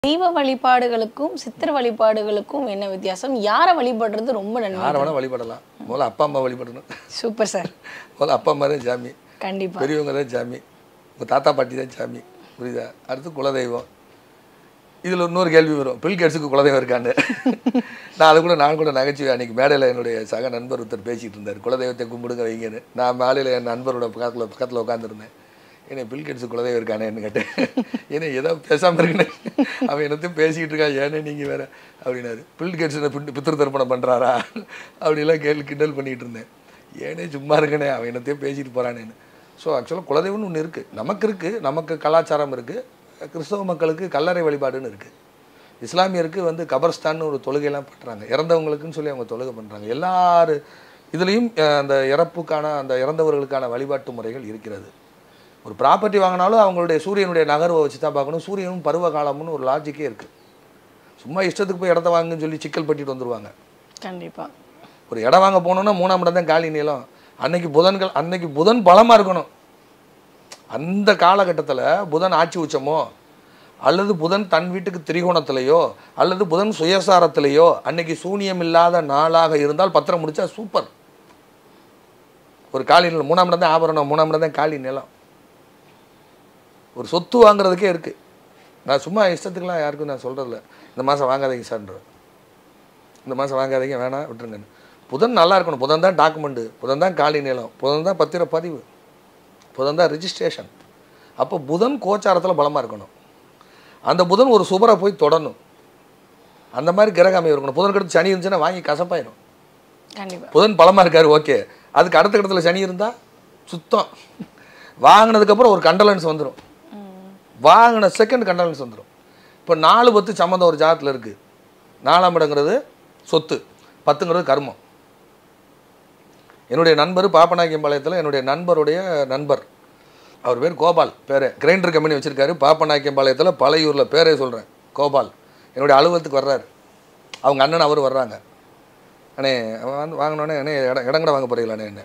தெய்வ வழிபாடுகளுக்கும் சித்தர் வழிபாடுகளுக்கும் என்ன வித்தியாசம் யாரை வழிபடுறது ரொம்ப நன்மை யாரை வேணால் வழிபடலாம் முதல்ல அப்பா அம்மா வழிபடணும் சூப்பர் சார் முதல்ல அப்பா அம்மா தான் சாமி கண்டிப்பா பெரியவங்க தான் சாமி உங்கள் தாத்தா பாட்டி தான் சாமி புரியுதா அடுத்து குலதெய்வம் இதில் இன்னொரு கேள்வி வரும் பில் கேட்ஸுக்கு குலதெய்வம் இருக்கான்னு நான் அது கூட நான் கூட நகைச்சுவை அன்றைக்கி மேடையில் என்னுடைய சக நண்பர் ஒருத்தர் பேசிகிட்டு இருந்தார் குலதெய்வத்தை கும்பிடுங்க வைங்கன்னு நான் மாலையில் என் நண்பரோட பக்கத்தில் பக்கத்தில் உட்காந்துருந்தேன் ஏன்னா பில் கேட்ஸுக்கு குலதெய்வம் இருக்கானேன்னு கேட்டேன் ஏன்னா ஏதோ பேசாமல் இருக்குன்னு அவன் என்னத்தையும் பேசிக்கிட்டு இருக்கான் ஏன்னே நீங்கள் வேற அப்படின்னாரு பில் கேட்ஸ் என்ன பின் பித்திரு தர்ப்பணம் பண்ணுறாரா அப்படிலாம் கேள்வி கிண்டல் பண்ணிகிட்டு இருந்தேன் ஏனே சும்மா இருக்கனே அவன் என்னத்தையும் பேசிட்டு போகிறானேன்னு ஸோ ஆக்சுவலாக குலதெய்வம்னு ஒன்று இருக்குது நமக்கு இருக்குது நமக்கு கலாச்சாரம் இருக்குது கிறிஸ்தவ மக்களுக்கு கல்லறை வழிபாடுன்னு இருக்குது இஸ்லாமியருக்கு வந்து கபர்ஸ்தான்னு ஒரு தொழுகையெல்லாம் பண்ணுறாங்க இறந்தவங்களுக்குன்னு சொல்லி அவங்க தொழுகை பண்ணுறாங்க எல்லாரு இதுலேயும் அஹ், அந்த இறப்புக்கான அந்த இறந்தவர்களுக்கான வழிபாட்டு முறைகள் இருக்கிறது ஒரு ப்ராப்பர்ட்டி வாங்கினாலும் அவங்களுடைய சூரியனுடைய நகர்வை வச்சு தான் பார்க்கணும் சூரியனும் பருவ காலம்னு ஒரு லாஜிக்கே இருக்குது சும்மா இஷ்டத்துக்கு போய் இடத்த வாங்குன்னு சொல்லி சிக்கல் பட்டிட்டு வந்துருவாங்க கண்டிப்பா ஒரு இடம் வாங்க போனோம்னா மூணாம் இடம் தான் காலி நீளம் அன்னைக்கு புதன்கள் அன்னைக்கு புதன் பலமாக இருக்கணும் அந்த காலகட்டத்தில் புதன் ஆட்சி உச்சமோ அல்லது புதன் தன் வீட்டுக்கு திரிகோணத்திலேயோ அல்லது புதன் சுயசாரத்திலேயோ அன்னைக்கு சூனியம் இல்லாத நாளாக இருந்தால் பத்திரம் முடிச்சா சூப்பர் ஒரு காலி நிலம் மூணாம் இடம் தான் ஆபரணம் மூணாம் இடம் தான் காலி நிலம் ஒரு சொத்து வாங்குறதுக்கே இருக்குது நான் சும்மா இஷ்டத்துக்குலாம் யாருக்கும் நான் சொல்கிறதில்ல இந்த மாதம் வாங்காதீங்க சார்ன்ற இந்த மாதம் வாங்காதீங்க வேணாம் விட்டுருங்கன்னு புதன் நல்லா இருக்கணும் புதன் தான் டாக்குமெண்ட்டு புதன் தான் காலி நிலம் புதன் தான் பத்திரப்பதிவு புதன் தான் ரிஜிஸ்ட்ரேஷன் அப்போ புதன் கோச்சாரத்தில் பலமாக இருக்கணும் அந்த புதன் ஒரு சுபரை போய் தொடணும் அந்த மாதிரி கிரக அமைவு இருக்கணும் புதன் கடுத்து சனி இருந்துச்சுன்னா வாங்கி கசப்பாயிடும் கண்டிப்பா புதன் பலமாக இருக்காரு ஓகே அதுக்கு அடுத்த இடத்துல சனி இருந்தால் சுத்தம் வாங்கினதுக்கப்புறம் ஒரு கண்டலன்ஸ் வந்துடும் வாங்கின செகண்ட் கண்டலன்ஸ் வந்துடும் இப்போ நாலு பத்து சம்மந்தம் ஒரு ஜாதத்தில் இருக்குது நாலாம் இடங்கிறது சொத்து பத்துங்கிறது கர்மம் என்னுடைய நண்பர் பாப்பநாயக்கம்பாளையத்தில் என்னுடைய நண்பருடைய நண்பர் அவர் பேர் கோபால் பேர் கிரைண்டர் கம்பெனி வச்சுருக்காரு பாப்பநாயக்கம்பாளையத்தில் பழையூரில் பேரே சொல்கிறேன் கோபால் என்னுடைய அலுவலகத்துக்கு வர்றாரு அவங்க அண்ணன் அவர் வர்றாங்க அண்ணே வந்து வாங்கினோடனே அண்ணே இடம் இடம் கூட வாங்க போகிறீங்களாண்ணே என்ன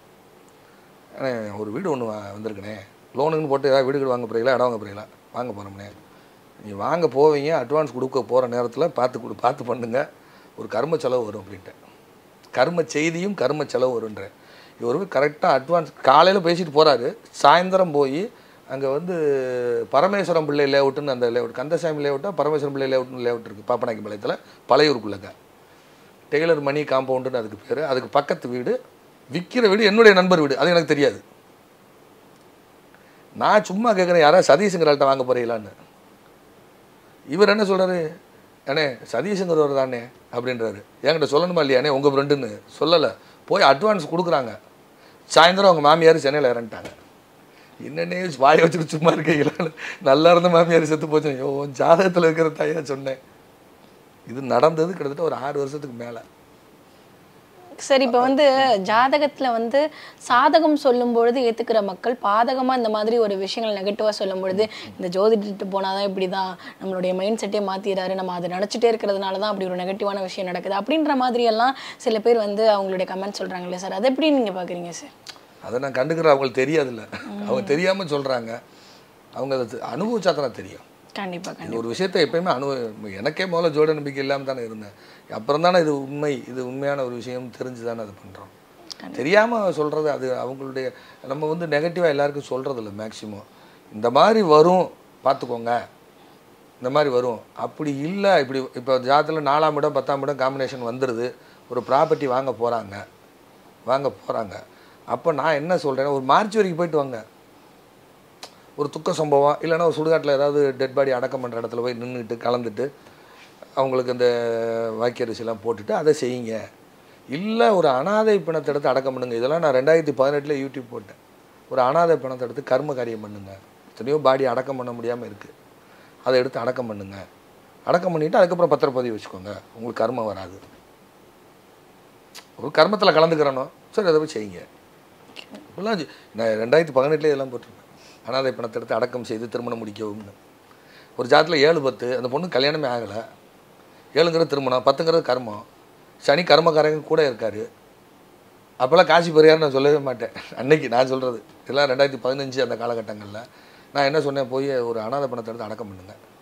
அண்ணே ஒரு வீடு ஒன்று வா வந்திருக்குண்ணே லோனுன்னு போட்டு ஏதாவது வீடு வீடு வாங்க போகிறீங்களா இடம் வாங்க போகிறீங்களா வாங்க போகிறோம்ண்ணே நீ வாங்க போவீங்க அட்வான்ஸ் கொடுக்க போகிற நேரத்தில் பார்த்து கொடு பார்த்து பண்ணுங்க ஒரு கர்ம செலவு வரும் அப்படின்ட்டு கர்ம செய்தியும் கர்ம செலவு வருன்றேன் இவர் கரெக்டாக அட்வான்ஸ் காலையில் பேசிட்டு போகிறாரு சாயந்தரம் போய் அங்கே வந்து பரமேஸ்வரம் பிள்ளை லேஅவுட்டுன்னு அந்த லேஅவுட் கந்தசாமி லேஅவுட்டா பரமேஸ்வரம் பிள்ளை லேஅவுட்னு லேஅவுட் இருக்குது பாப்பநாயக்கி பாளையத்தில் பழையூருக்குள்ளங்க டெய்லர் மணி காம்பவுண்டுன்னு அதுக்கு பேர் அதுக்கு பக்கத்து வீடு விற்கிற வீடு என்னுடைய நண்பர் வீடு அது எனக்கு தெரியாது நான் சும்மா கேட்குறேன் யாராவது சதீஷுங்கிறாள்கிட்ட வாங்க போறீங்களான்னு இவர் என்ன சொல்றாரு அண்ணே சதீஷுங்கிறவர் தானே அப்படின்றாரு என்கிட்ட சொல்லணுமா இல்லையா அண்ணே உங்கள் ஃப்ரெண்டுன்னு சொல்லலை போய் அட்வான்ஸ் கொடுக்குறாங்க சாயந்தரம் அவங்க மாமியார் சென்னையில் இறந்துட்டாங்க என்னன்னே வாயை வச்சுட்டு சும்மா இருக்கீங்களா நல்லா இருந்த மாமியார் செத்து போச்சு ஐயோ உன் ஜாதகத்தில் இருக்கிற தாயா சொன்னேன் இது நடந்தது கிட்டத்தட்ட ஒரு ஆறு வருஷத்துக்கு மேலே சரி இப்போ வந்து ஜாதகத்துல வந்து சாதகம் சொல்லும் பொழுது ஏத்துக்கிற மக்கள் பாதகமா இந்த மாதிரி ஒரு விஷயங்கள் நெகட்டிவா சொல்லும் பொழுது இந்த ஜோதிடத்து போனாதான் இப்படிதான் நம்மளுடைய மைண்ட் செட்டே மாத்திடுறாரு நம்ம அதை நினைச்சிட்டே இருக்கிறதுனால தான் அப்படி ஒரு நெகட்டிவான விஷயம் நடக்குது அப்படின்ற மாதிரி எல்லாம் சில பேர் வந்து அவங்களுடைய கமெண்ட் சொல்றாங்களே சார் அதை எப்படி நீங்க பாக்குறீங்க சார் அதை நான் கண்டுக்கிற அவங்களுக்கு தெரியாதுல்ல அவங்க தெரியாமல் சொல்கிறாங்க அவங்க அதை அனுபவிச்சா தான் தெரியும் கண்டிப்பா இந்த கண்டிப்பா ஒரு விஷயத்தை எப்பயுமே அனுபவ எனக்கே முதல்ல ஜோட நம்பிக்கை இல்லாமல் தானே இருந்தேன் அப்புறம் தானே இது உண்மை இது உண்மையான ஒரு விஷயம் தெரிஞ்சு தானே அது பண்ணுறோம் தெரியாமல் சொல்கிறது அது அவங்களுடைய நம்ம வந்து நெகட்டிவாக எல்லாருக்கும் சொல்கிறது இல்லை மேக்ஸிமம் இந்த மாதிரி வரும் பார்த்துக்கோங்க இந்த மாதிரி வரும் அப்படி இல்லை இப்படி இப்போ ஜாதத்தில் நாலாம் இடம் பத்தாம் இடம் காம்பினேஷன் வந்துடுது ஒரு ப்ராப்பர்ட்டி வாங்க போகிறாங்க வாங்க போகிறாங்க அப்போ நான் என்ன சொல்கிறேன் ஒரு மார்ச் வரைக்கும் போயிட்டு வாங்க ஒரு துக்க சம்பவம் இல்லைன்னா ஒரு சுடுகாட்டில் ஏதாவது டெட் பாடி அடக்கம் பண்ணுற இடத்துல போய் நின்றுட்டு கலந்துட்டு அவங்களுக்கு இந்த வாக்கியரிசிலாம் போட்டுட்டு அதை செய்யுங்க இல்லை ஒரு அனாதை பிணத்தை எடுத்து அடக்கம் பண்ணுங்க இதெல்லாம் நான் ரெண்டாயிரத்தி பதினெட்டில் யூடியூப் போட்டேன் ஒரு அனாதை பிணத்தை எடுத்து கர்ம காரியம் பண்ணுங்க எத்தனையோ பாடி அடக்கம் பண்ண முடியாமல் இருக்குது அதை எடுத்து அடக்கம் பண்ணுங்க அடக்கம் பண்ணிவிட்டு அதுக்கப்புறம் பத்திரப்பதிவு வச்சுக்கோங்க உங்களுக்கு கர்மம் வராது ஒரு கர்மத்தில் கலந்துக்கிறனோ சரி அதை போய் செய்யுங்க இப்படிலாம் செய்- நான் ரெண்டாயிரத்தி பதினெட்டுலேயே இதெல்லாம் போட்டிருக்கேன் அனாதை பணத்தை எடுத்து அடக்கம் செய்து திருமணம் முடிக்கவும்னு ஒரு ஜாதத்தில் ஏழு பத்து அந்த பொண்ணு கல்யாணமே ஆகலை ஏழுங்கிறது திருமணம் பத்துங்கிறது கர்மம் சனி கர்மக்காரங்க கூட இருக்காரு அப்போல்லாம் காசி பெரியார் நான் சொல்லவே மாட்டேன் அன்னைக்கு நான் சொல்கிறது இதெல்லாம் ரெண்டாயிரத்தி பதினஞ்சு அந்த காலகட்டங்களில் நான் என்ன சொன்னேன் போய் ஒரு அனாதை பணத்தை எடுத்து அடக்கம் பண்ணுங்க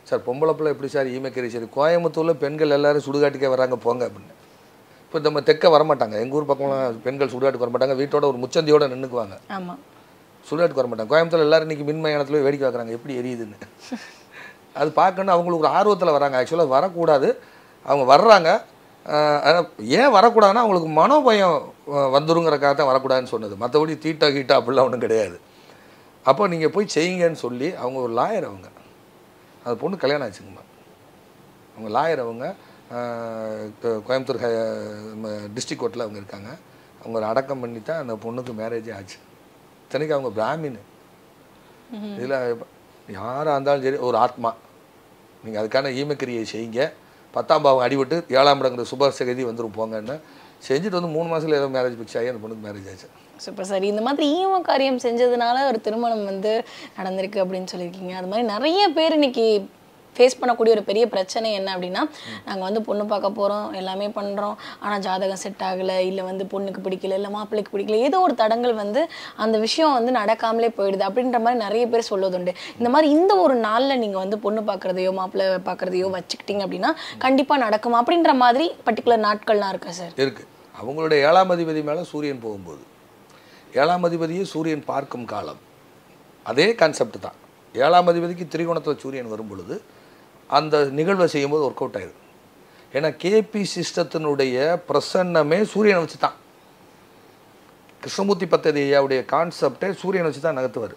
சார் பொம்பளை பிள்ளை எப்படி சார் ஈமக்கறி சரி கோயம்புத்தூரில் பெண்கள் எல்லாரும் சுடுகாட்டுக்கே வராங்க போங்க அப்படின்னு இப்போ நம்ம தெற்க வரமாட்டாங்க எங்கள் ஊர் பக்கம்லாம் பெண்கள் சுடுகாட்டுக்கு வரமாட்டாங்க வீட்டோட ஒரு முச்சந்தியோட நின்றுக்குவாங்க ஆமா சுடுகாட்டுக்கு வர மாட்டாங்க கோயம்புத்தூர் எல்லாரும் இன்னைக்கு மின்மயானத்தில் வேடிக்கை பார்க்குறாங்க எப்படி எரியுதுன்னு அது பார்க்கணும் அவங்களுக்கு ஒரு ஆர்வத்தில் வராங்க ஆக்சுவலாக வரக்கூடாது அவங்க வர்றாங்க ஆஹ் ஆனா ஏன் வரக்கூடாதுன்னா அவங்களுக்கு மனோபயம் அஹ், வந்துருங்கிறக்காக தான் வரக்கூடாதுன்னு சொன்னது மற்றபடி தீட்டா கீட்டா அப்படிலாம் ஒன்றும் கிடையாது அப்போ நீங்கள் போய் செய்யுங்கன்னு சொல்லி அவங்க ஒரு லாயர் அவங்க அந்த பொண்ணு கல்யாணம் ஆச்சுங்கம்மா அவங்க லாயர் அவங்க ஆஹ், கோ- கோயம்புத்தூர் டிஸ்ட்ரிக் கோர்ட்டில் அவங்க இருக்காங்க அவங்க ஒரு அடக்கம் பண்ணி தான் அந்த பொண்ணுக்கு மேரேஜே ஆச்சு இத்தனைக்கு அவங்க பிராமின் இதில் யாராக இருந்தாலும் சரி ஒரு ஆத்மா நீங்கள் அதுக்கான ஈமக்கிரியை செய்யுங்க பத்தாம் பாவம் அடிபட்டு ஏழாம் இடங்கிற சுப சகதி வந்துரும் போங்கன்னு செஞ்சுட்டு வந்து மூணு மாதத்தில் ஏதோ மேரேஜ் பிக்ஸ் ஆகி அந்த பொண்ணுக்கு மேரேஜ் ஆச்சு சூப்பர் சார் இந்த மாதிரி ஈம காரியம் செஞ்சதுனால ஒரு திருமணம் வந்து நடந்திருக்கு அப்படின்னு சொல்லியிருக்கீங்க அது மாதிரி நிறைய பேர் இன்னைக்கு ஃபேஸ் பண்ணக்கூடிய ஒரு பெரிய பிரச்சனை என்ன அப்படின்னா நாங்கள் வந்து பொண்ணு பார்க்க போகிறோம் எல்லாமே பண்ணுறோம் ஆனால் ஜாதகம் செட் ஆகலை இல்லை வந்து பொண்ணுக்கு பிடிக்கல இல்லை மாப்பிள்ளைக்கு பிடிக்கல ஏதோ ஒரு தடங்கள் வந்து அந்த விஷயம் வந்து நடக்காமலே போயிடுது அப்படின்ற மாதிரி நிறைய பேர் சொல்லுவதுண்டு இந்த மாதிரி இந்த ஒரு நாளில் நீங்கள் வந்து பொண்ணு பார்க்குறதையோ மாப்பிள்ளை பார்க்குறதையோ வச்சுக்கிட்டீங்க அப்படின்னா கண்டிப்பாக நடக்கும் அப்படின்ற மாதிரி பர்டிகுலர் நாட்கள்லாம் இருக்கா சார் இருக்குது அவங்களுடைய ஏழாம் அதிபதி மேலே சூரியன் போகும்போது ஏழாம் அதிபதியை சூரியன் பார்க்கும் காலம் அதே கான்செப்ட் தான் ஏழாம் அதிபதிக்கு திரிகோணத்தில் சூரியன் வரும் பொழுது அந்த நிகழ்வை செய்யும்போது ஒர்க் அவுட் ஆயிடும் ஏன்னா கேபி சிஸ்டத்தினுடைய பிரசன்னமே சூரியனை வச்சு தான் கிருஷ்ணமூர்த்தி பத்ததி ஐயாவுடைய கான்செப்டே சூரியனை வச்சு தான் நகர்த்துவார்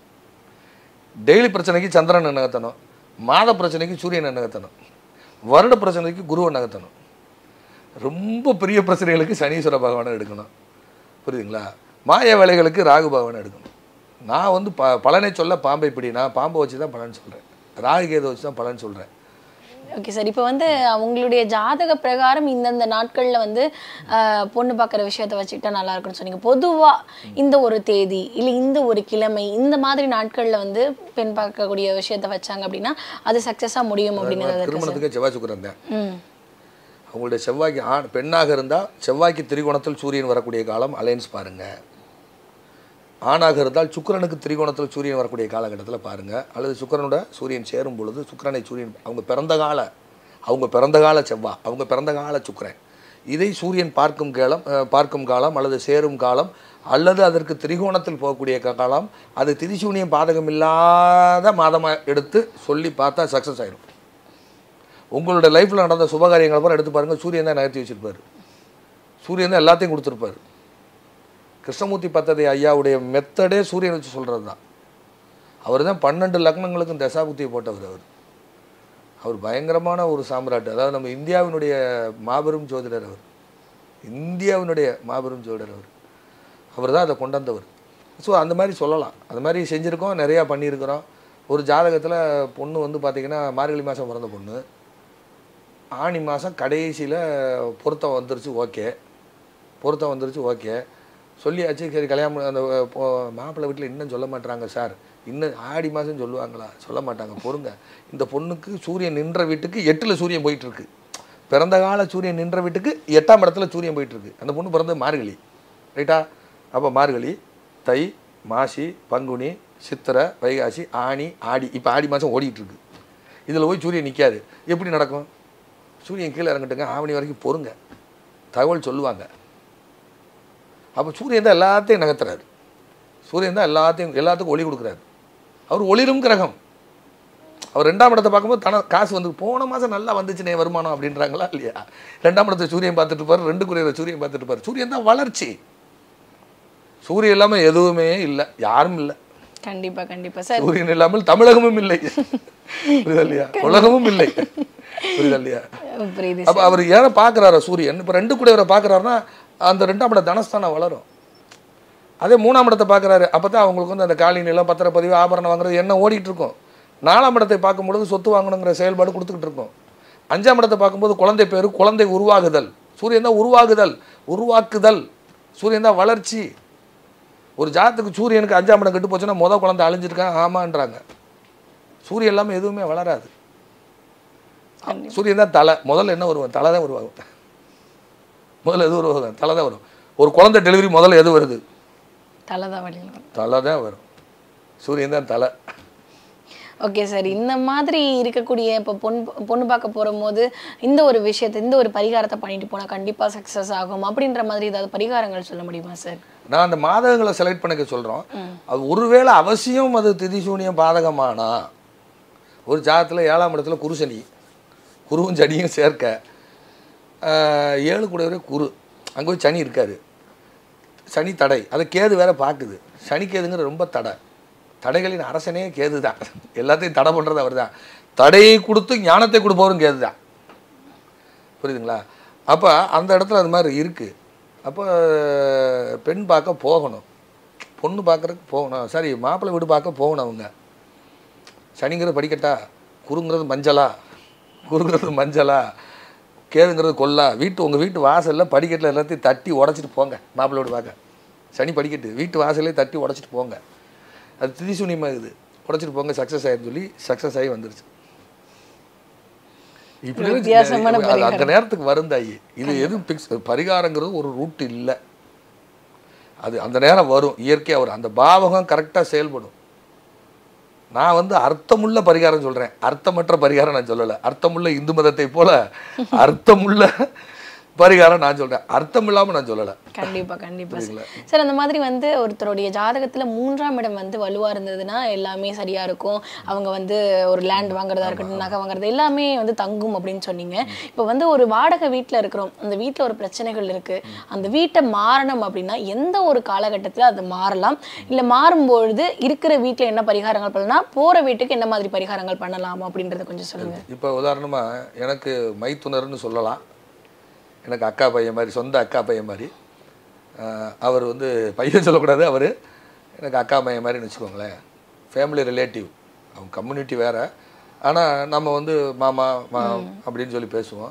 டெய்லி பிரச்சனைக்கு சந்திரனை நகர்த்தணும் மாத பிரச்சனைக்கு சூரியனை நகர்த்தணும் வருட பிரச்சனைக்கு குருவை நகர்த்தணும் ரொம்ப பெரிய பிரச்சனைகளுக்கு சனீஸ்வர பகவானை எடுக்கணும் புரியுதுங்களா மாய வேலைகளுக்கு ராகு பகவானை எடுக்கணும் நான் வந்து ப பலனை சொல்ல பாம்பை பிடி நான் பாம்பை வச்சு தான் பலன் சொல்கிறேன் ராகு கேதை வச்சு தான் பலன் சொல்கிறேன் ஓகே சார் இப்போ வந்து அவங்களுடைய ஜாதக பிரகாரம் இந்தந்த நாட்களில் வந்து ஆஹ், பொண்ணு பார்க்குற விஷயத்த வச்சுக்கிட்டா நல்லா இருக்கும்னு சொன்னீங்க பொதுவாக இந்த ஒரு தேதி இல்லை இந்த ஒரு கிழமை இந்த மாதிரி நாட்களில் வந்து பெண் பார்க்கக்கூடிய விஷயத்த வச்சாங்க அப்படின்னா அது சக்ஸஸாக முடியும் அப்படின்னு ஏதாவது இருக்கு திருமணத்துக்கே செவ்வாய் சுக்கரன் தான் ம் அவங்களுடைய செவ்வாய்க்கு ஆண் பெண்ணாக இருந்தால் செவ்வாய்க்கு திரிகோணத்தில் சூரியன் வரக்கூடிய காலம் அலைன்ஸ் பாருங்கள் ஆணாக இருந்தால் சுக்கிரனுக்கு திரிகோணத்தில் சூரியன் வரக்கூடிய காலகட்டத்தில் பாருங்கள் அல்லது சுக்கிரனோட சூரியன் சேரும் பொழுது சுக்கிரனை சூரியன் அவங்க பிறந்த கால அவங்க பிறந்த கால செவ்வாய் அவங்க பிறந்த கால சுக்கிரன் இதை சூரியன் பார்க்கும் காலம் அஹ், பார்க்கும் காலம் அல்லது சேரும் காலம் அல்லது அதற்கு திரிகோணத்தில் போகக்கூடிய கா- காலம் அது திரிசூனியம் பாதகம் இல்லாத மாதமாக எடுத்து சொல்லி பார்த்தா சக்ஸஸ் ஆயிடும் உங்களோட லைஃப்பில் நடந்த சுபகாரியங்களை பூரா எடுத்து பாருங்கள் சூரியன் தான் நகர்த்தி வச்சிருப்பாரு சூரியன் தான் எல்லாத்தையும் கொடுத்துருப்பாரு கிருஷ்ணமூர்த்தி பத்ததி ஐயாவுடைய மெத்தடே சூரியன் வச்சு சொல்கிறது தான் அவர் தான் பன்னெண்டு லக்னங்களுக்கும் தசாபுத்தியை போட்டவர் அவர் அவர் பயங்கரமான ஒரு சாம்ராட்டு அதாவது நம்ம இந்தியாவினுடைய மாபெரும் ஜோதிடர் அவர் இந்தியாவினுடைய மாபெரும் ஜோதிடர் அவர் அவர் தான் அதை கொண்டு வந்தவர் ஸோ அந்த மாதிரி சொல்லலாம் அந்த மாதிரி செஞ்சுருக்கோம் நிறையா பண்ணியிருக்கிறோம் ஒரு ஜாதகத்தில் பொண்ணு வந்து பார்த்திங்கன்னா மார்கழி மாதம் பிறந்த பொண்ணு ஆணி மாதம் கடைசியில் பொருத்தம் வந்துருச்சு ஓகே பொருத்தம் வந்துருச்சு ஓகே சொல்லியாச்சு சரி கல்யாணம் பண்ண- அந்த பொ- மாப்பிள்ளை வீட்டில் இன்னும் சொல்ல மாட்டாங்க சார் இன்னும் ஆடி மாதம் சொல்லுவாங்களா சொல்ல மாட்டாங்க பொறுங்க இந்த பொண்ணுக்கு சூரியன் நின்ற வீட்டுக்கு எட்டில் சூரியன் போயிட்டு இருக்கு பிறந்த கால சூரியன் நின்ற வீட்டுக்கு எட்டாம் இடத்துல சூரியன் போயிட்டு இருக்கு அந்த பொண்ணு பிறந்தது மார்கழி ரைட்டா அப்போ மார்கழி தை மாசி பங்குனி சித்திரை வைகாசி ஆனி ஆடி இப்போ ஆடி மாதம் ஓடிட்டு இருக்கு இதில் போய் சூரியன் நிற்காது எப்படி நடக்கும் சூரியன் கீழே இறங்கட்டுங்க ஆவணி வரைக்கும் பொறுங்க தகவல் சொல்லுவாங்க அப்போ சூரியன் தான் எல்லாத்தையும் நகர்த்துறாரு சூரியன் தான் எல்லாத்தையும் எல்லாத்துக்கும் ஒளி கொடுக்குறாரு அவர் ஒளிரும் கிரகம் அவர் ரெண்டாம் இடத்தை பார்க்கும்போது தன காசு வந்து போன மாதம் நல்லா வந்துச்சுனே வருமானம் அப்படின்றாங்களா இல்லையா ரெண்டாம் இடத்தை சூரியன் பார்த்துட்டு இருப்பாரு ரெண்டு குறையிற சூரியன் பார்த்துட்டு இருப்பாரு சூரியன் தான் வளர்ச்சி சூரியன் இல்லாமல் எதுவுமே இல்லை யாரும் இல்லை கண்டிப்பா கண்டிப்பா சார் சூரியன் இல்லாமல் தமிழகமும் இல்லை புரியுதா இல்லையா உலகமும் இல்லை புரியுதா இல்லையா புரியுது அப்போ அவர் ஏன் பார்க்குறாரு சூரியன் இப்போ ரெண்டு கூடையவரை பார்க்குறாருன்னா அந்த ரெண்டாம் இடம் தனஸ்தானம் வளரும் அதே மூணாம் இடத்தை பார்க்குறாரு அப்போ தான் அவங்களுக்கு வந்து அந்த காலி நிலம் பத்திரப்பதிவு ஆபரணம் வாங்குறது என்ன ஓடிட்டு இருக்கும் நாலாம் இடத்தை பார்க்கும் பொழுது சொத்து வாங்கணுங்கிற செயல்பாடு கொடுத்துக்கிட்டு இருக்கும் அஞ்சாம் இடத்தை பார்க்கும்போது குழந்தை பேரு குழந்தை உருவாகுதல் சூரியன் தான் உருவாகுதல் உருவாக்குதல் சூரியன் தான் வளர்ச்சி ஒரு ஜாதத்துக்கு சூரியனுக்கு அஞ்சாம் இடம் கெட்டு போச்சுன்னா முத குழந்தை அழிஞ்சிருக்கான் ஆமான்றாங்க சூரியன் இல்லாமல் எதுவுமே வளராது சூரியன் தான் தலை முதல்ல என்ன வருவாங்க தலை தான் வருவாங்க முதல்ல எது வருவாங்க தலை தான் வரும் ஒரு குழந்தை டெலிவரி முதல்ல எது வருது தலைதான் வழியில் தலை தான் வரும் சூரியன் தான் தலை ஓகே சார் இந்த மாதிரி இருக்கக்கூடிய இப்போ பொன் பொண்ணு பார்க்க போகும்போது இந்த ஒரு விஷயத்தை இந்த ஒரு பரிகாரத்தை பண்ணிட்டு போனால் கண்டிப்பாக சக்ஸஸ் ஆகும் அப்படின்ற மாதிரி ஏதாவது பரிகாரங்கள் சொல்ல முடியுமா சார் நான் அந்த மாதகங்களை செலக்ட் பண்ணிக்க சொல்கிறோம் அது ஒருவேளை அவசியம் அது திதி சூனியம் பாதகமானா ஒரு ஜாதத்தில் ஏழாம் இடத்துல குருசனி குருவும் சனியும் சேர்க்க ஆஹ், ஏழு கூடவே குரு அங்கே போய் சனி இருக்காரு சனி தடை அதை கேது வேற பார்க்குது சனி கேதுங்கிற ரொம்ப தடை தடைகளின் அரசனே கேது தான் எல்லாத்தையும் தடை பண்ணுறது அவர் தான் தடையை கொடுத்து ஞானத்தை கொடுப்பவரும் கேது தான் புரியுதுங்களா அப்போ அந்த இடத்துல அது மாதிரி இருக்குது அப்போ பெண் பார்க்க போகணும் பொண்ணு பார்க்குறதுக்கு போகணும் சரி மாப்பிள்ளை வீடு பார்க்க போகணும் அவங்க சனிங்கிறது படிக்கட்டா குருங்கிறது மஞ்சளா குருங்கிறது மஞ்சளா கேதுங்கிறது கொல்லா வீட்டு உங்கள் வீட்டு வாசலில் படிக்கட்டில் எல்லாத்தையும் தட்டி உடச்சிட்டு போங்க மாப்பிள்ளை வீடு பார்க்க சனி படிக்கட்டு வீட்டு வாசல்லே தட்டி உடச்சிட்டு போங்க அது திதிசூனியமாக இருக்குது உடச்சிட்டு போங்க சக்ஸஸ் ஆயிருந்து சொல்லி சக்ஸஸ் ஆகி வந்துருச்சு இப்படி ஒரு வித்தியாசமான அது அந்த நேரத்துக்கு வருந்தாயி இது எதுவும் பிக்ஸ் பரிகாரங்கிறது ஒரு ரூட் இல்லை அது அந்த நேரம் வரும் இயற்கையாக வரும் அந்த பாவகம் கரெக்டாக செயல்படும் நான் வந்து அர்த்தமுள்ள பரிகாரம் சொல்கிறேன் அர்த்தமற்ற பரிகாரம் நான் சொல்லலை அர்த்தமுள்ள இந்து மதத்தை போல அர்த்தமுள்ள பரிகாரம் நான் சொல்கிறேன் அர்த்தம் இல்லாமல் நான் சொல்லலை கண்டிப்பா கண்டிப்பா சார் சார் அந்த மாதிரி வந்து ஒருத்தருடைய ஜாதகத்துல மூன்றாம் இடம் வந்து வலுவா இருந்ததுன்னா எல்லாமே சரியா இருக்கும் அவங்க வந்து ஒரு லேண்ட் வாங்குறதா இருக்கட்டும் நகை வாங்குறது எல்லாமே வந்து தங்கும் அப்படின்னு சொன்னீங்க இப்போ வந்து ஒரு வாடகை வீட்ல இருக்கிறோம் அந்த வீட்ல ஒரு பிரச்சனைகள் இருக்கு அந்த வீட்டை மாறணும் அப்படின்னா எந்த ஒரு காலகட்டத்துல அது மாறலாம் இல்ல மாறும்பொழுது இருக்கிற வீட்ல என்ன பரிகாரங்கள் பண்ணலாம் போற வீட்டுக்கு என்ன மாதிரி பரிகாரங்கள் பண்ணலாம் அப்படின்றத கொஞ்சம் சொல்லுங்க இப்போ உதாரணமாக எனக்கு மைத்துனர்னு சொல்லலாம் எனக்கு அக்கா பையன் மாதிரி சொந்த அக்கா பையன் மாதிரி ஆஹ் அவர் வந்து பையன் சொல்லக்கூடாது அவர் எனக்கு அக்கா பையன் மாதிரின்னு வச்சுக்கோங்களேன் ஃபேமிலி ரிலேட்டிவ் அவங்க கம்யூனிட்டி வேறு ஆனால் நம்ம வந்து மாமா மா அப்படின்னு சொல்லி பேசுவோம்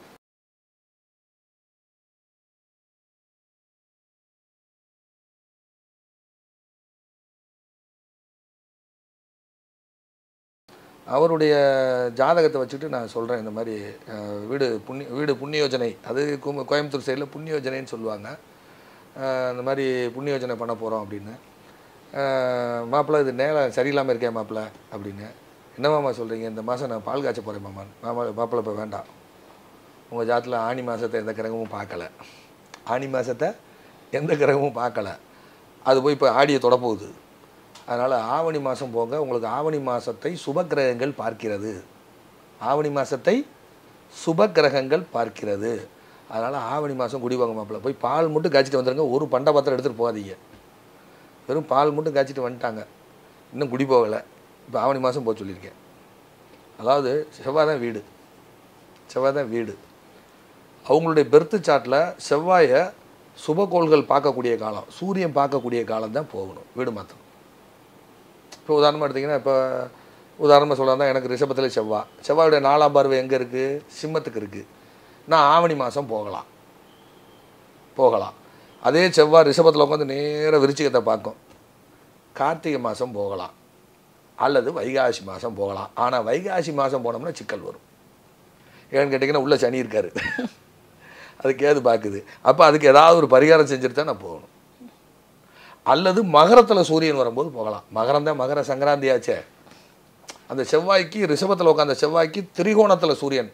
அவருடைய ஜாதகத்தை வச்சுட்டு நான் சொல்கிறேன் இந்த மாதிரி அஹ், வீடு புண்ணிய வீடு புண்ணியோஜனை அது கு- கோயம்புத்தூர் சைடில் புண்ணியோஜனைன்னு சொல்லுவாங்க அஹ், இந்த மாதிரி புண்ணியோஜனை பண்ண போகிறோம் அப்படின்னு அஹ், மாப்பிள்ளை இது நேரம் சரியில்லாமல் இருக்கேன் மாப்பிள்ளை அப்படின்னு என்ன மாமா சொல்கிறீங்க இந்த மாதம் நான் பால் காய்ச்ச போகிறேன் மாமா மாமா மாப்பிள்ளை இப்போ வேண்டாம் உங்கள் ஜாதத்தில் ஆனி மாதத்தை எந்த கிரகமும் பார்க்கல ஆனி மாதத்தை எந்த கிரகமும் பார்க்கல அது போய் இப்போ ஆடியை தொடப்போகுது அதனால் ஆவணி மாதம் போங்க உங்களுக்கு ஆவணி மாதத்தை சுப கிரகங்கள் பார்க்கிறது ஆவணி மாதத்தை சுப கிரகங்கள் பார்க்கிறது அதனால் ஆவணி மாதம் குடிவாங்க மாப்பிள்ள போய் பால் மட்டும் காய்ச்சிட்டு வந்துருங்க ஒரு பண்ட பாத்திரம் எடுத்துகிட்டு போகாதீங்க வெறும் பால் மட்டும் காய்ச்சிட்டு வந்துட்டாங்க இன்னும் குடி போகலை இப்போ ஆவணி மாதம் போக சொல்லியிருக்கேன் அதாவது செவ்வாய் தான் வீடு செவ்வாய் தான் வீடு அவங்களுடைய பெர்த்து சாட்டில் செவ்வாயை சுபகோள்கள் பார்க்கக்கூடிய காலம் சூரியன் பார்க்கக்கூடிய காலம் தான் போகணும் வீடு மாற்றணும் இப்போ உதாரணமாக எடுத்திங்கன்னா இப்போ உதாரணமாக சொல்லலாம் எனக்கு ரிஷபத்தில் செவ்வாய் செவ்வாயுடைய நாலாம் பார்வை எங்கே இருக்குது சிம்மத்துக்கு இருக்குது நான் ஆவணி மாதம் போகலாம் போகலாம் அதே செவ்வாய் ரிஷபத்தில் உட்காந்து நேராக விருச்சிகத்தை பார்க்கும் கார்த்திகை மாதம் போகலாம் அல்லது வைகாசி மாதம் போகலாம் ஆனால் வைகாசி மாதம் போனோம்னா சிக்கல் வரும் ஏன்னு கேட்டிங்கன்னா உள்ள சனி இருக்காரு அது கேது பார்க்குது அப்போ அதுக்கு ஏதாவது ஒரு பரிகாரம் செஞ்சுட்டு தான் நான் போகணும் அல்லது மகரத்தில் சூரியன் வரும்போது போகலாம் மகரம் தான் மகர சங்கராந்தி ஆச்சே அந்த செவ்வாய்க்கு ரிஷபத்தில் உட்காந்த செவ்வாய்க்கு திரிகோணத்தில் சூரியன்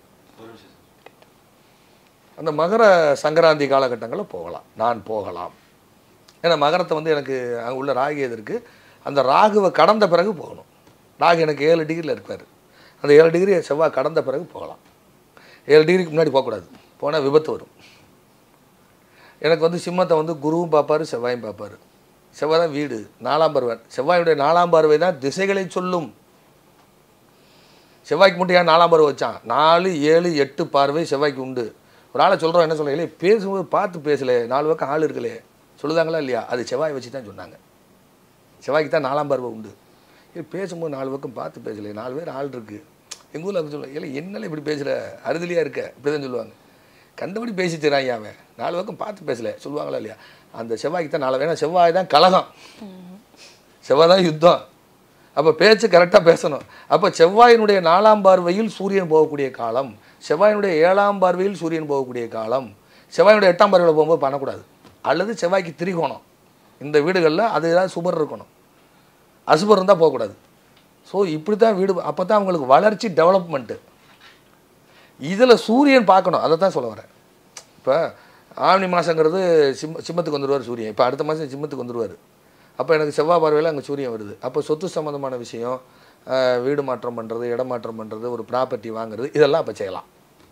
அந்த மகர சங்கராந்தி காலகட்டங்களில் போகலாம் நான் போகலாம் ஏன்னா மகரத்தை வந்து எனக்கு அங்கே உள்ள ராகு எது இருக்குது அந்த ராகுவை கடந்த பிறகு போகணும் ராகு எனக்கு ஏழு டிகிரியில் இருப்பார் அந்த ஏழு டிகிரி செவ்வாய் கடந்த பிறகு போகலாம் ஏழு டிகிரிக்கு முன்னாடி போகக்கூடாது போனால் விபத்து வரும் எனக்கு வந்து சிம்மத்தை வந்து குருவும் பார்ப்பாரு செவ்வாயும் பார்ப்பாரு செவ்வாய் தான் வீடு நாலாம் பார்வன் செவ்வாயுடைய நாலாம் பார்வை தான் திசைகளை சொல்லும் செவ்வாய்க்கு மட்டும் ஏன் நாலாம் பார்வை வச்சான் நாலு ஏழு எட்டு பார்வை செவ்வாய்க்கு உண்டு ஒரு ஆளை சொல்கிறோம் என்ன சொல்ல இல்லையே பேசும்போது பார்த்து பேசல நாலு பக்கம் ஆள் இருக்கலே சொல்லுதாங்களா இல்லையா அது செவ்வாய் வச்சு தான் சொன்னாங்க செவ்வாய்க்கு தான் நாலாம் பார்வை உண்டு இது பேசும்போது நாலு பக்கம் பார்த்து பேசலையே நாலு பேர் ஆள் இருக்குது எங்கள் ஊரில் அப்படி சொல்லுவாங்க இல்லை என்னல இப்படி பேசுகிற அறுதலியாக இருக்க இப்படி தான் சொல்லுவாங்க கண்டபடி பேசிச்சுறாங்க அவன் நாலு பக்கம் பார்த்து பேசல சொல்லுவாங்களா இல்லையா அந்த செவ்வாய்க்கு தான் நாலு வேணா செவ்வாய் தான் கலகம் செவ்வாய் தான் யுத்தம் அப்போ பேச்சு கரெக்டாக பேசணும் அப்போ செவ்வாயினுடைய நாலாம் பார்வையில் சூரியன் போகக்கூடிய காலம் செவ்வாயினுடைய ஏழாம் பார்வையில் சூரியன் போகக்கூடிய காலம் செவ்வாயினுடைய எட்டாம் பார்வையில் போகும்போது பண்ணக்கூடாது அல்லது செவ்வாய்க்கு திரிகோணம் இந்த வீடுகளில் அது ஏதாவது சுபர் இருக்கணும் அசுபர் இருந்தால் போகக்கூடாது ஸோ இப்படி தான் வீடு அப்போ தான் அவங்களுக்கு வளர்ச்சி டெவலப்மெண்ட்டு இதில் சூரியன் பார்க்கணும் அதை தான் சொல்ல வரேன் இப்போ ஆவணி மாதங்கிறது சிம்ம சிம்மத்துக்கு வந்துடுவார் சூரியன் இப்போ அடுத்த மாதம் சிம்மத்துக்கு வந்துடுவார் அப்போ எனக்கு செவ்வாய் பார்வையில் அங்கே சூரியன் வருது அப்போ சொத்து சம்மந்தமான விஷயம் ஆஹ், வீடு மாற்றம் பண்ணுறது இடம் மாற்றம் பண்ணுறது ஒரு ப்ராப்பர்ட்டி வாங்குறது இதெல்லாம் அப்போ செய்யலாம்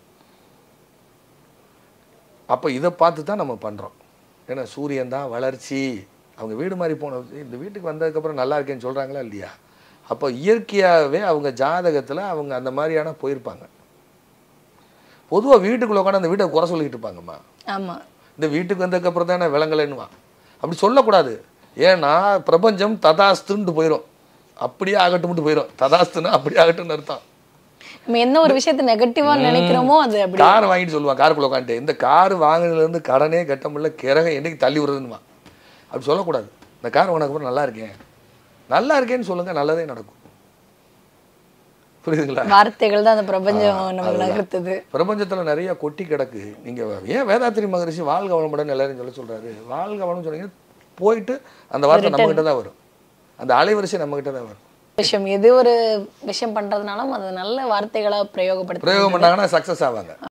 அப்போ இதை பார்த்து தான் நம்ம பண்ணுறோம் ஏன்னா சூரியன் தான் வளர்ச்சி அவங்க வீடு மாதிரி போன இந்த வீட்டுக்கு வந்ததுக்கப்புறம் நல்லா இருக்கேன்னு சொல்கிறாங்களா இல்லையா அப்போ இயற்கையாகவே அவங்க ஜாதகத்தில் அவங்க அந்த மாதிரியான போயிருப்பாங்க பொதுவாக வீட்டுக்குள்ளே உட்காந்து அந்த வீட்டை குறை சொல்லிக்கிட்டு இருப்பாங்கம்மா ஆமா இந்த வீட்டுக்கு வந்ததுக்கப்புறம் தான் நான் விளங்கலைன்னுவான் அப்படி சொல்லக்கூடாது ஏன்னா பிரபஞ்சம் ததாஸ்துன்ட்டு போயிடும் அப்படியே ஆகட்டும்ட்டு போயிடும் ததாஸ்துன்னா அப்படியே ஆகட்டும்னு அர்த்தம் நம்ம என்ன ஒரு விஷயத்தை நெகட்டிவா நினைக்கிறோமோ அது அப்படி கார் வாங்கிட்டு சொல்லுவான் காருக்குள்ள உட்காந்துட்டு இந்த கார் வாங்கினதுலேருந்து கடனே கட்ட முடியல கிறக என்னைக்கு தள்ளி விடுறதுன்னுவான் அப்படி சொல்லக்கூடாது இந்த கார் உனக்கு நல்லா இருக்கேன் நல்லா இருக்கேன்னு சொல்லுங்க நல்லதே நடக்கும் புரியுதுங்களா வார்த்தைகள் தான் அந்த பிரபஞ்சம் நமக்கு அதுதான். நகர்த்துது பிரபஞ்சத்துல நிறைய கொட்டி கிடக்கு நீங்க ஏன் வேதாத்திரி மகரிஷி வாழ்க வளமுடன் எல்லாரும் சொல்ல சொல்றாரு வாழ்க வளம் சொன்னீங்க போயிட்டு அந்த வார்த்தை நம்ம கிட்ட தான் வரும் அந்த அலைவரிசை நம்ம கிட்ட தான் வரும் விஷயம் எது ஒரு விஷயம் பண்றதுனாலும் அது நல்ல வார்த்தைகளா பிரயோகப்படுத்த பிரயோகம் பண்ணாங்கன்னா சக்சஸ் ஆவாங்க